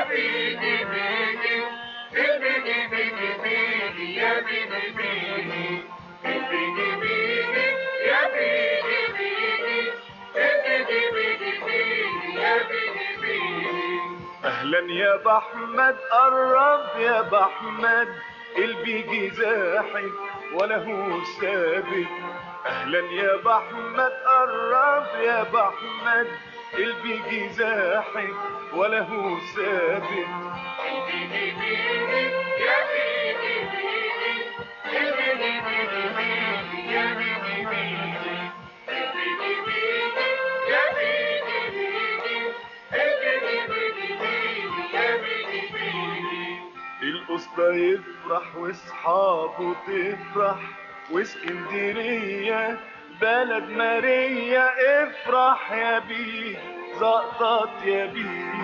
بيجي بيجي البيجي بيجي بيجي يا بيجي بيجي البيجي بيجي يا بيجي بيجي البيجي بيجي بيجي يا بيجي بيجي اهلا يا بحمد قرب يا بحمد البيجي زاحف ولا هو ثابت اهلا يا بحمد قرب يا بحمد البيجي زاحف ولا هو ثابت البيجي بيجي يا بيجي بيجي البيجي بيجي بيجي يا بيجي بيجي البيجي بيجي يا بيجي بيجي البيجي بيجي بيجي يا بيجي بيجي القسطى يفرح واصحابه تفرح واسكندرية بلد ماريا افرح يا بيه زقطط يا بيه